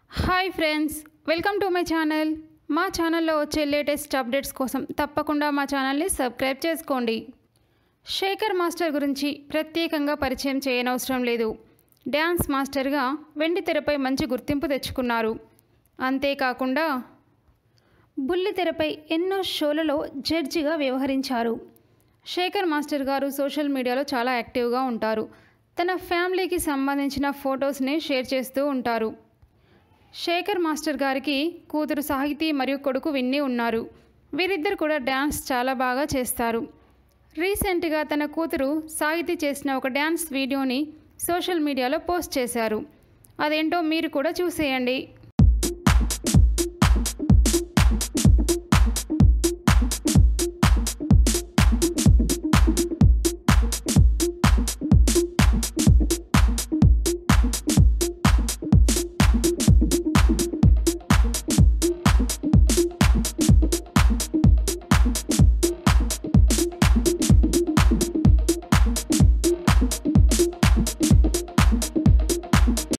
hi friends welcome to my channel మా ఛానల్లో వచ్చే లేటెస్ట్ అప్డేట్స్ కోసం తప్పకుండా మా ఛానల్ని సబ్స్క్రైబ్ చేసుకోండి శేఖర్ మాస్టర్ గురించి ప్రత్యేకంగా పరిచయం చేయనవసరం లేదు డ్యాన్స్ మాస్టర్గా వెండి తెరపై మంచి గుర్తింపు తెచ్చుకున్నారు అంతేకాకుండా బుల్లి తెరపై ఎన్నో షోలలో జడ్జిగా వ్యవహరించారు శేఖర్ మాస్టర్ గారు సోషల్ మీడియాలో చాలా యాక్టివ్గా ఉంటారు తన ఫ్యామిలీకి సంబంధించిన ఫొటోస్ని షేర్ చేస్తూ ఉంటారు శేఖర్ మాస్టర్ గారికి కూతురు సాహితి మరియు కొడుకు విన్ని ఉన్నారు వీరిద్దరు కూడా డ్యాన్స్ చాలా బాగా చేస్తారు రీసెంట్గా తన కూతురు సాహితి చేసిన ఒక డ్యాన్స్ వీడియోని సోషల్ మీడియాలో పోస్ట్ చేశారు అదేంటో మీరు కూడా చూసేయండి